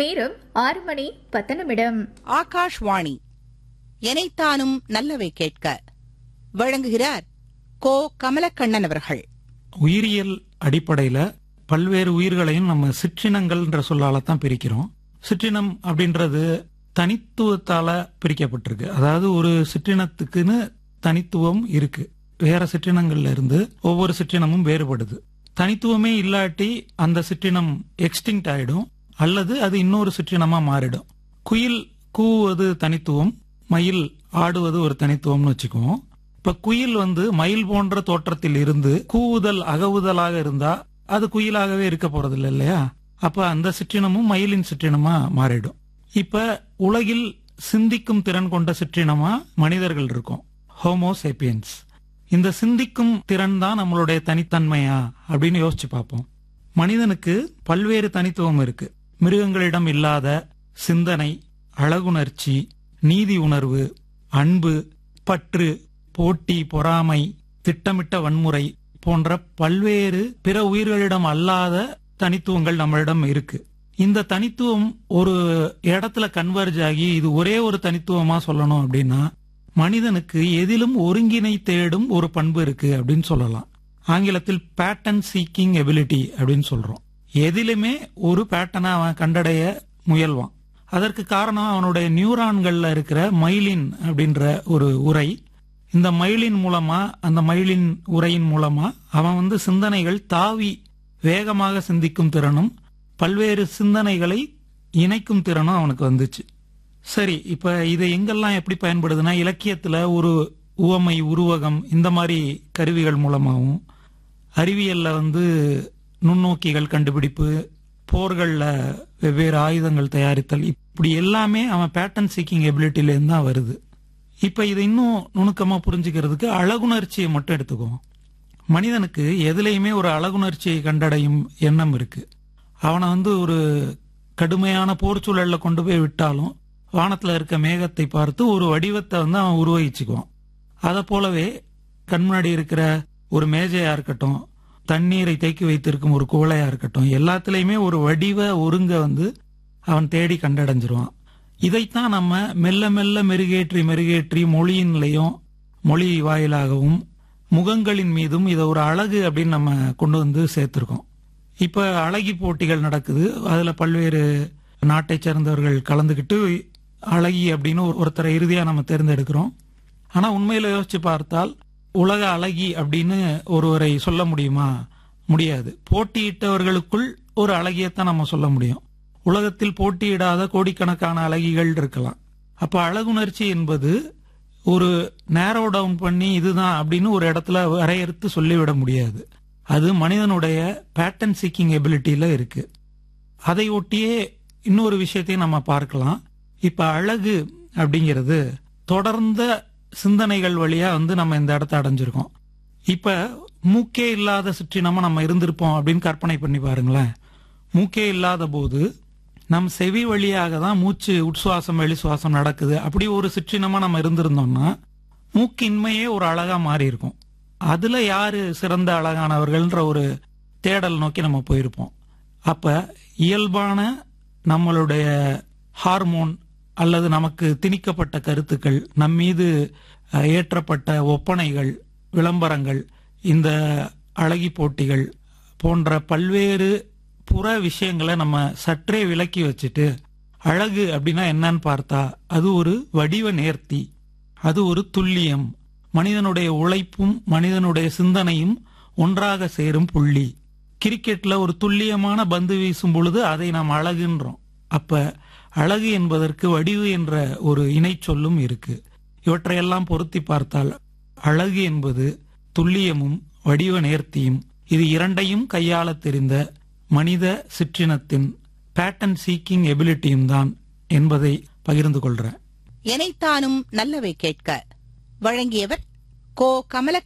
நேரம் ஆறு மணி பத்து நிமிடம் ஆகாஷ்வாணி எனைத்தானும் நல்லவை கேட்க வழங்குகிறார் கோ கமலக்கண்ணன் அவர்கள் உயிரியல் அடிப்படையில பல்வேறு உயிர்களையும் நம்ம சிற்றினங்கள்ன்ற சொல்லால தான் பிரிக்கிறோம் சிற்றினம் அப்படின்றது தனித்துவத்தால பிரிக்கப்பட்டிருக்கு அதாவது ஒரு சிற்றினத்துக்குன்னு தனித்துவம் இருக்கு வேற சிற்றினங்கள்ல இருந்து ஒவ்வொரு சிற்றினமும் வேறுபடுது தனித்துவமே இல்லாட்டி அந்த சிற்றினம் எக்ஸ்டிங்க்ட் ஆயிடும் அல்லது அது இன்னொரு சிற்றினமா மாறிடும் குயில் கூவுவது தனித்துவம் மயில் ஆடுவது ஒரு தனித்துவம்னு வச்சுக்குவோம் இப்ப குயில் வந்து மயில் போன்ற தோற்றத்தில் இருந்து கூவுதல் அகவுதலாக இருந்தா அது குயிலாகவே இருக்க போறது இல்லையா அப்ப அந்த சிற்றினமும் மயிலின் சிற்றினமா மாறிடும் இப்ப உலகில் சிந்திக்கும் திறன் கொண்ட சிற்றினமா மனிதர்கள் இருக்கும் ஹோமோசேப்பியன்ஸ் இந்த சிந்திக்கும் திறன் தான் நம்மளுடைய தனித்தன்மையா அப்படின்னு யோசிச்சு பார்ப்போம் மனிதனுக்கு பல்வேறு தனித்துவம் இருக்கு மிருகங்களிடம் இல்லாத சிந்தனை அழகுணர்ச்சி நீதி உணர்வு அன்பு பற்று போட்டி பொறாமை திட்டமிட்ட வன்முறை போன்ற பல்வேறு பிற உயிர்களிடம் அல்லாத தனித்துவங்கள் நம்மளிடம் இருக்கு இந்த தனித்துவம் ஒரு இடத்துல கன்வர்ஜ் ஆகி இது ஒரே ஒரு தனித்துவமா சொல்லணும் அப்படின்னா மனிதனுக்கு எதிலும் ஒருங்கினை தேடும் ஒரு பண்பு இருக்கு அப்படின்னு சொல்லலாம் ஆங்கிலத்தில் பேட்டன் சீக்கிங் எபிலிட்டி அப்படின்னு சொல்றோம் எதிலுமே ஒரு பேட்டனை அவன் கண்டடைய முயல்வான் அதற்கு காரணம் அவனுடைய நியூரான்கள்ல இருக்கிற மைலின் அப்படின்ற ஒரு உரை இந்த மயிலின் மூலமா அந்த மயிலின் உரையின் மூலமா அவன் வந்து சிந்தனைகள் தாவி வேகமாக சிந்திக்கும் திறனும் பல்வேறு சிந்தனைகளை இணைக்கும் திறனும் அவனுக்கு வந்துச்சு சரி இப்ப இது எங்கெல்லாம் எப்படி பயன்படுதுன்னா இலக்கியத்துல ஒரு உவமை உருவகம் இந்த மாதிரி கருவிகள் மூலமாகவும் அறிவியல்ல வந்து நுண்ணோக்கிகள் கண்டுபிடிப்பு போர்கள்ல வெவ்வேறு ஆயுதங்கள் தயாரித்தல் இப்படி எல்லாமே அவன் பேட்டன் சீக்கிங் எபிலிட்டில இருந்து தான் வருது இப்ப இதை இன்னும் நுணுக்கமா புரிஞ்சுக்கிறதுக்கு அழகுணர்ச்சியை மட்டும் எடுத்துக்குவோம் மனிதனுக்கு எதுலையுமே ஒரு அழகுணர்ச்சியை கண்டடையும் எண்ணம் இருக்கு அவனை வந்து ஒரு கடுமையான போர் சூழல்ல கொண்டு போய் விட்டாலும் வானத்துல இருக்க மேகத்தை பார்த்து ஒரு வடிவத்தை வந்து அவன் உருவகிச்சுக்குவான் அதை போலவே கண்முன்னாடி இருக்கிற ஒரு மேஜையா இருக்கட்டும் தண்ணீரை தேக்கி வைத்திருக்கும் ஒரு குவளையா இருக்கட்டும் எல்லாத்துலயுமே ஒரு வடிவ ஒருங்க வந்து அவன் தேடி கண்டடைஞ்சிருவான் இதைத்தான் நம்ம மெல்ல மெல்ல மெருகேற்றி மெருகேற்றி மொழியின்லையும் மொழி வாயிலாகவும் முகங்களின் மீதும் இதை ஒரு அழகு அப்படின்னு நம்ம கொண்டு வந்து சேர்த்திருக்கோம் இப்ப அழகி போட்டிகள் நடக்குது அதுல பல்வேறு நாட்டை சேர்ந்தவர்கள் கலந்துக்கிட்டு அழகி அப்படின்னு ஒரு- ஒருத்தரை இறுதியா நம்ம தேர்ந்தெடுக்கிறோம் ஆனா உண்மையில யோசிச்சு பார்த்தால் உலக அழகி அப்படின்னு ஒருவரை சொல்ல முடியுமா முடியாது போட்டியிட்டவர்களுக்குள் ஒரு அழகியத்தான் நம்ம சொல்ல முடியும் உலகத்தில் போட்டியிடாத கோடிக்கணக்கான அழகிகள் இருக்கலாம் அப்ப அழகுணர்ச்சி என்பது ஒரு நேரோ டவுன் பண்ணி இதுதான் அப்படின்னு ஒரு இடத்துல வரையறுத்து சொல்லிவிட முடியாது அது மனிதனுடைய பேட்டன் சீக்கிங் எபிலிட்டியில இருக்கு அதை ஒட்டியே இன்னொரு விஷயத்தையும் நம்ம பார்க்கலாம் இப்ப அழகு அப்படிங்கிறது தொடர்ந்த சிந்தனைகள் வழியா வந்து நம்ம இந்த இடத்த அடைஞ்சிருக்கோம் இப்ப மூக்கே இல்லாத சிற்றினமா நம்ம இருந்திருப்போம் அப்படின்னு கற்பனை பண்ணி பாருங்களேன் மூக்கே இல்லாத போது நம் செவி வழியாக தான் மூச்சு உட்சுவாசம் வெளிசுவாசம் நடக்குது அப்படி ஒரு சிற்றினமா நம்ம இருந்திருந்தோம்னா மூக்கின்மையே ஒரு அழகா மாறி இருக்கும் அதுல யாரு சிறந்த அழகானவர்கள்ன்ற ஒரு தேடல் நோக்கி நம்ம போயிருப்போம் அப்ப இயல்பான நம்மளுடைய ஹார்மோன் அல்லது நமக்கு திணிக்கப்பட்ட கருத்துக்கள் நம் மீது அஹ், ஏற்றப்பட்ட ஒப்பனைகள் விளம்பரங்கள் இந்த அழகி போட்டிகள் போன்ற பல்வேறு புற விஷயங்களை நம்ம சற்றே விலக்கி வச்சுட்டு அழகு அப்படின்னா என்னன்னு பார்த்தா அது ஒரு வடிவ நேர்த்தி அது ஒரு துல்லியம் மனிதனுடைய உழைப்பும் மனிதனுடைய சிந்தனையும் ஒன்றாக சேரும் புள்ளி கிரிக்கெட்ல ஒரு துல்லியமான பந்து வீசும் பொழுது அதை நாம் அழகுன்றோம் அப்ப அழகு என்பதற்கு வடிவு என்ற ஒரு இணை சொல்லும் இருக்கு இவற்றையெல்லாம் பொருத்தி பார்த்தால் அழகு என்பது துல்லியமும் வடிவ நேர்த்தியும் இது இரண்டையும் கையாளத் தெரிந்த மனித சிற்றினத்தின் பேட்டன் சீக்கிங் எபிலிட்டியும் தான் என்பதை பகிர்ந்து கொள்றேன் எனைத்தானும் நல்லவை கேட்க வழங்கியவர் கோ கமல